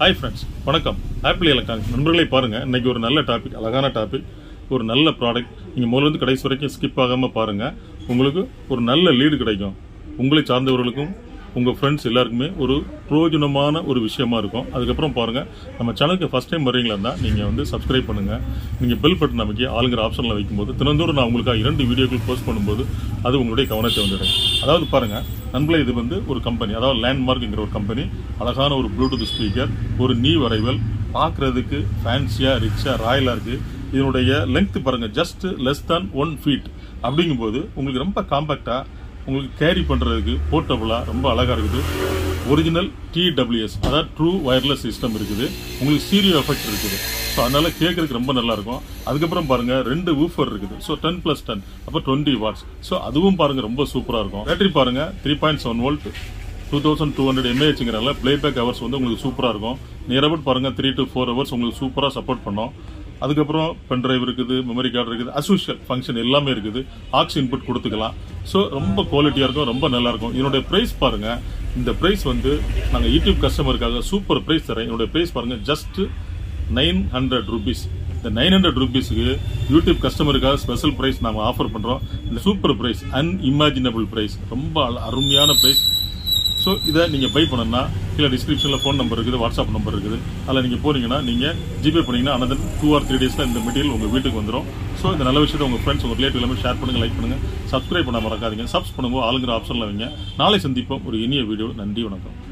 hi friends வணக்கம் Apple electronics நண்பர்களை பாருங்க இன்னைக்கு ஒரு நல்ல டாபிக் அழகான டாபிக் ஒரு நல்ல ப்ராடக்ட் நீங்கள் முதல்ல கடைசி வரைக்கும் ஸ்கிப் ஆகாமல் பாருங்க உங்களுக்கு ஒரு நல்ல லீடு கிடைக்கும் உங்களை சார்ந்தவர்களுக்கும் உங்கள் ஃப்ரெண்ட்ஸ் எல்லாருக்குமே ஒரு பிரயோஜனமான ஒரு விஷயமா இருக்கும் அதுக்கப்புறம் பாருங்க நம்ம சேனலுக்கு ஃபர்ஸ்ட் டைம் வர்றீங்களா இருந்தால் நீங்கள் வந்து சப்ஸ்கிரைப் பண்ணுங்க நீங்கள் பெல் பட்டன் நமக்கு ஆளுங்கிற ஆப்ஷனில் வைக்கும்போது தினந்தோறும் நான் உங்களுக்காக இரண்டு வீடியோக்கள் போஸ்ட் பண்ணும்போது அது உங்களுடைய கவனத்தை வந்துடும் அதாவது பாருங்க நண்பர்களே இது வந்து ஒரு கம்பெனி அதாவது லேண்ட்மார்க்ங்கிற ஒரு கம்பெனி அழகான ஒரு ப்ளூடூத் ஸ்பீக்கர் ஒரு நீ வரைவல் பார்க்கறதுக்கு ஃபேன்சியாக ரிச்சாக ராயலாக இருக்குது இதனுடைய லென்த் பாருங்க just less than one feet அப்படிங்கும்போது உங்களுக்கு ரொம்ப காம்பேக்டாக உங்களுக்கு கேரி பண்ணுறதுக்கு போர்ட்டபுளாக ரொம்ப அழகாக இருக்குது ஒரிஜினல் டிடபிள்யூஎஸ் அதாவது ட்ரூ வயர்லெஸ் சிஸ்டம் இருக்குது உங்களுக்கு சீரியோ எஃபெக்ட் இருக்குது ஸோ அதனால கேட்கறதுக்கு ரொம்ப நல்லா இருக்கும் அதுக்கப்புறம் பாருங்க ரெண்டு ஊஃபர் இருக்குது ஸோ டென் பிளஸ் டென் அப்போ டுவெண்ட்டி வாட்ஸ் ஸோ அதுவும் பாருங்க ரொம்ப சூப்பராக இருக்கும் பேட்டரி பாருங்க three point seven volt two thousand two hundred எம்ஏஹெச்ங்கிறனால பிளேபேக் ஹவர்ஸ் வந்து உங்களுக்கு சூப்பராக இருக்கும் நியரபட் பாருங்க த்ரீ டு ஃபோர் ஹவர்ஸ் உங்களுக்கு சூப்பராக சப்போர்ட் பண்ணோம் அதுக்கப்புறம் பென் டிரைவ் இருக்குது மெமரி கார்டு இருக்குது அசூஷியல் ஃபங்க்ஷன் எல்லாமே இருக்குது ஆக்ஸ் இன்புட் கொடுத்துக்கலாம் ஸோ ரொம்ப குவாலிட்டியாக இருக்கும் ரொம்ப நல்லா இருக்கும் இதனுடைய ப்ரைஸ் பாருங்க இந்த ப்ரைஸ் வந்து நாங்கள் யூடியூப் கஸ்டமருக்காக சூப்பர் ப்ரைஸ் தரேன் என்னுடைய ப்ரைஸ் பாருங்க ஜஸ்ட் நைன் ஹண்ட்ரட் ருபீஸ் இந்த நைன் ஹண்ட்ரட் ருபீஸுக்கு யூடியூப் கஸ்டமருக்காக ஸ்பெஷல் ப்ரைஸ் நாங்கள் ஆஃபர் பண்ணுறோம் இந்த சூப்பர் ப்ரைஸ் அன்இமேஜினபிள் ப்ரைஸ் ரொம்ப அழ- அருமையான ப்ரைஸ் ஸோ இதை நீங்கள் பை பண்ணணும்னா கீழே டிஸ்கிரிப்ஷனில் ஃபோன் நம்பர் இருக்குது வாட்ஸ்அப் நம்பர் இருக்குது அதில் நீங்கள் போனீங்கன்னா நீங்கள் ஜிபே பண்ணீங்கன்னா another டூ ஆர் த்ரீ டேஸில் இந்த மெட்டீரியல் உங்கள் வீட்டுக்கு வந்துடும் ஸோ இந்த நல்ல விஷயத்தை உங்கள் ஃப்ரெண்ட்ஸ் உங்கள் ரிலேட்டிவ் எல்லாமே ஷேர் பண்ணுங்கள் லைக் பண்ணுங்கள் சப்ஸ்கிரைப் பண்ண மறக்காதீங்க சப்ஸ் பண்ணும்போது ஆளுங்கிற ஆப்ஷனில் வைங்க நாளை சந்திப்போம் ஒரு இனிய வீடியோ நன்றி வணக்கம்